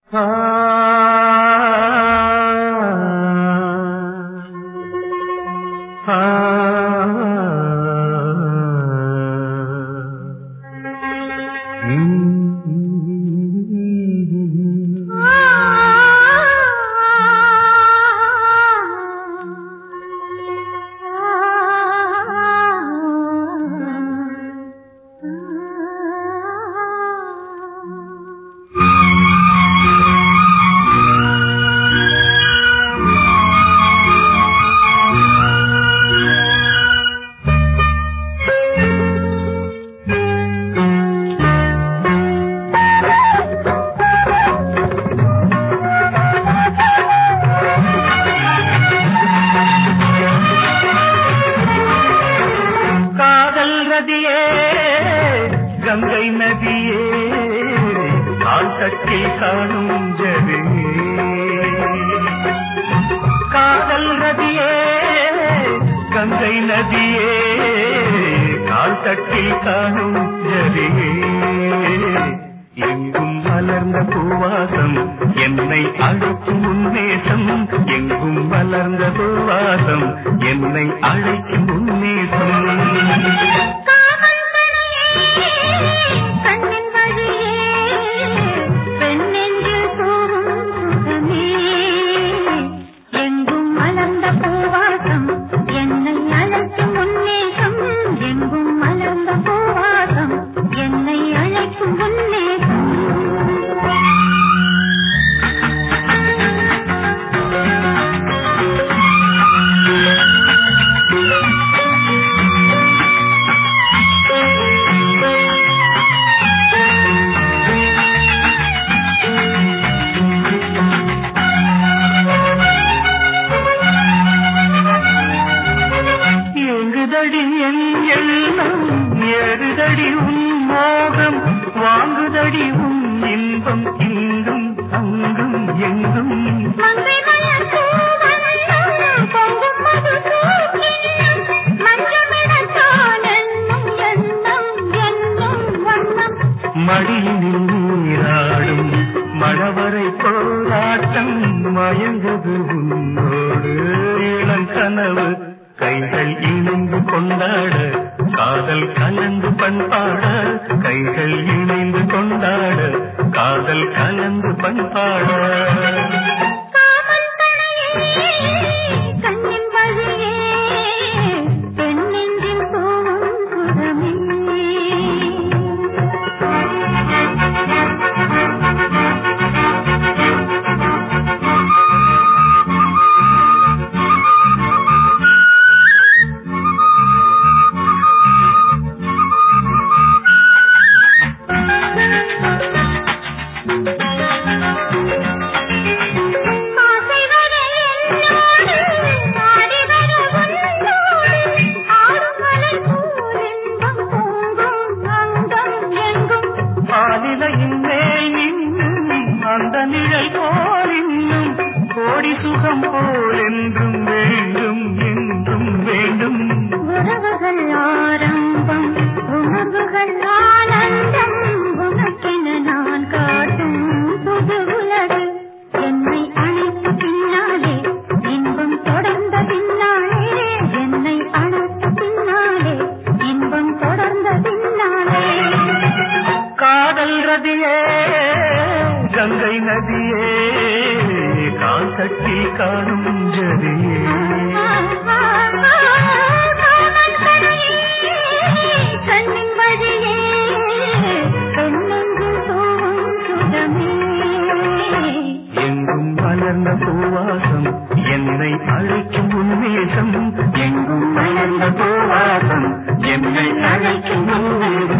காதல் நதியே கங்கை நதியே கால் தட்டில் காணும் ஜதி காதல் நதியே கங்கை நதியே கால் தட்டில் காணும் ஜதியே எங்கும் மலர்ந்த பூவாசம் என்னை அழைக்கும் உன்னேசம் எங்கும் மலர்ந்த பூவாசம் என்னை அழைக்கும் உன்னேசம் கண்ணின் வழியே பெண்ணெஞ்சில் கூறும் சுகமே எங்கும் மலர்ந்த பூவாசம் என்னை அழைக்கும் உன்னேசம் எங்கும் மலர்ந்த பூவாசம் என்னை அழைக்கும் உன்னேசம் எங்குதடி என் எண்ணம் ஏறுதடி உன் மோகம் வாங்குதடி உன் இன்பம் இங்கும் அங்கும் எங்கும் மங்கை மலர் பூவெல்லாம் பொங்கும் மது தூக்கினும் மஞ்சமிடத்தான் என்னும் எண்ணம் என்னும் வண்ணம் மடியினில் நீராடும் மழவரை போராட்டம் மயங்குது உன்னோடு இளங்கனவு கைகள் இணைந்து கொண்டாட காதல் கலந்து பண்பாட கைகள் இணைந்து கொண்டாட காதல் கலந்து பண்பாட காமன் தனையே கண்ணின் வழியே பெண்ணெஞ்சின் பூவும் சுகமே ஆசை வர என்னோடு ஆடி வர உன்னோடு ஆடும் மலர் பூவென்பம் பூங்கும் அங்கம் எங்கும் ஆலிலையின் மேல் நின்னும் அந்த நிழல் போல் இன்னும் கோடி சுகம் போல் என்றும் வேண்டும் என்றும் வேண்டும் உறவுகள் ஆரம்பம் உணர்வுகள் ஆனந்தம் உனக்கென நான் காட்டும் புது உலகு என்னை அணைத்த பின்னாலே இன்பம் தொடர்ந்த பின்னாலே என்னை அணைத்த பின்னாலே இன்பம் தொடர்ந்த பின்னாலே காதல் ரதியே கங்கை நதியே கால் தட்டி காணும் ஜதியே கண்ணின் வழியே பெண்ணெஞ்சில் பூவும் சுகமே எங்கும் மலர்ந்த பூவாசம் என்னை அழைக்கும் உன்மேசம் எங்கும் மலர்ந்த பூவாசம் என்னை அழைக்கும் உன்மேசம்